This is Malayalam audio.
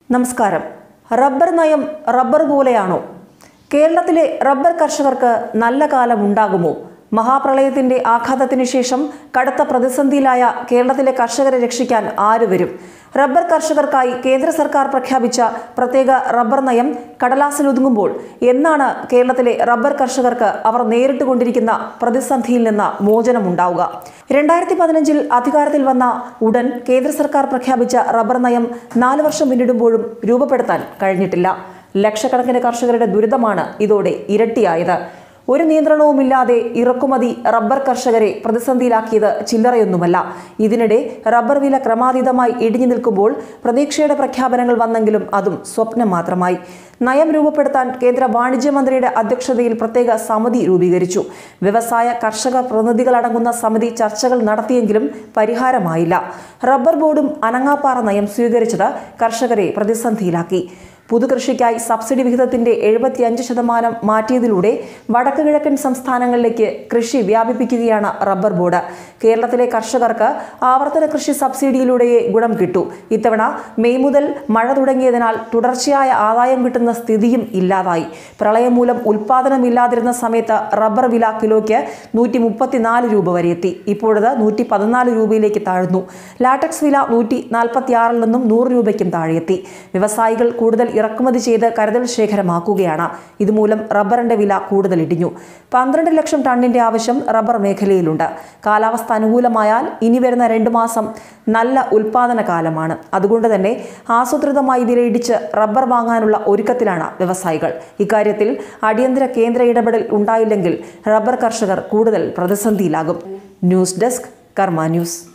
നമസ്കാരം റബ്ബർ നയം റബ്ബർ പോലെയാണോ കേരളത്തിലെ റബ്ബർ കർഷകർക്ക് നല്ല കാലം ഉണ്ടാകുമോ മഹാപ്രളയത്തിന്റെ ആഘാതത്തിന് ശേഷം കടുത്ത പ്രതിസന്ധിയിലായ കേരളത്തിലെ കർഷകരെ രക്ഷിക്കാൻ ആര് വരും റബ്ബർ കർഷകർക്കായി കേന്ദ്ര സർക്കാർ പ്രഖ്യാപിച്ച പ്രത്യേക റബ്ബർ നയം കടലാസിലൊതുങ്ങുമ്പോൾ എന്നാണ് കേരളത്തിലെ റബ്ബർ കർഷകർക്ക് അവർ നേരിട്ടുകൊണ്ടിരിക്കുന്ന പ്രതിസന്ധിയിൽ നിന്ന് മോചനമുണ്ടാവുക രണ്ടായിരത്തി പതിനഞ്ചിൽ അധികാരത്തിൽ വന്ന ഉടൻ കേന്ദ്ര സർക്കാർ പ്രഖ്യാപിച്ച റബ്ബർ നയം നാല് വർഷം പിന്നിടുമ്പോഴും രൂപപ്പെടുത്താൻ കഴിഞ്ഞിട്ടില്ല ലക്ഷക്കണക്കിന് കർഷകരുടെ ദുരിതമാണ് ഇതോടെ ഇരട്ടിയായത് ഒരു നിയന്ത്രണവുമില്ലാതെ ഇറക്കുമതി റബ്ബർ കർഷകരെ പ്രതിസന്ധിയിലാക്കിയത് ചില്ലറയൊന്നുമല്ല ഇതിനിടെ റബ്ബർ വില ക്രമാതീതമായി ഇടിഞ്ഞു നിൽക്കുമ്പോൾ പ്രതീക്ഷയുടെ പ്രഖ്യാപനങ്ങൾ വന്നെങ്കിലും അതും സ്വപ്നം മാത്രമായി നയം രൂപപ്പെടുത്താൻ കേന്ദ്ര വാണിജ്യ മന്ത്രിയുടെ അധ്യക്ഷതയിൽ പ്രത്യേക സമിതി രൂപീകരിച്ചു വ്യവസായ കർഷക പ്രതിനിധികളടങ്ങുന്ന സമിതി ചർച്ചകൾ നടത്തിയെങ്കിലും പരിഹാരമായില്ല റബ്ബർ ബോർഡും അനങ്ങാപ്പാറ നയം സ്വീകരിച്ചത് കർഷകരെ പ്രതിസന്ധിയിലാക്കി പുതുകൃഷിക്കായി സബ്സിഡി വിഹിതത്തിന്റെ എഴുപത്തിയഞ്ച് ശതമാനം മാറ്റിയതിലൂടെ വടക്ക് കിഴക്കൻ സംസ്ഥാനങ്ങളിലേക്ക് കൃഷി വ്യാപിപ്പിക്കുകയാണ് റബ്ബർ ബോർഡ് കേരളത്തിലെ കർഷകർക്ക് ആവർത്തന കൃഷി സബ്സിഡിയിലൂടെയേ ഗുണം കിട്ടൂ ഇത്തവണ മെയ് മുതൽ മഴ തുടങ്ങിയതിനാൽ തുടർച്ചയായ ആദായം കിട്ടുന്ന സ്ഥിതിയും ഇല്ലാതായി പ്രളയം മൂലം ഉൽപാദനമില്ലാതിരുന്ന സമയത്ത് റബ്ബർ വില കിലോയ്ക്ക് നൂറ്റി മുപ്പത്തിനാല് രൂപ വരെ എത്തി ഇപ്പോഴത് നൂറ്റി പതിനാല് രൂപയിലേക്ക് താഴ്ന്നു ലാറ്റക്സ് വില നൂറ്റി നാൽപ്പത്തിയാറിൽ നിന്നും നൂറ് രൂപയ്ക്കും താഴെയെത്തി വ്യവസായികൾ കൂടുതൽ ഇറക്കുമതി ചെയ്ത് കരുതൽ ശേഖരമാക്കുകയാണ് ഇതുമൂലം റബ്ബറിന്റെ വില കൂടുതൽ ഇടിഞ്ഞു പന്ത്രണ്ട് ലക്ഷം ടണ്ണിന്റെ ആവശ്യം റബ്ബർ മേഖലയിലുണ്ട് കാലാവസ്ഥ അനുകൂലമായാൽ ഇനി വരുന്ന രണ്ടു മാസം നല്ല ഉൽപാദന കാലമാണ് അതുകൊണ്ട് തന്നെ ആസൂത്രിതമായി വിലയിടിച്ച് റബ്ബർ വാങ്ങാനുള്ള ഒരുക്കത്തിലാണ് വ്യവസായികൾ ഇക്കാര്യത്തിൽ അടിയന്തര കേന്ദ്ര ഇടപെടൽ ഉണ്ടായില്ലെങ്കിൽ റബ്ബർ കർഷകർ കൂടുതൽ പ്രതിസന്ധിയിലാകും ന്യൂസ് ഡെസ്ക് കർമ്മ ന്യൂസ്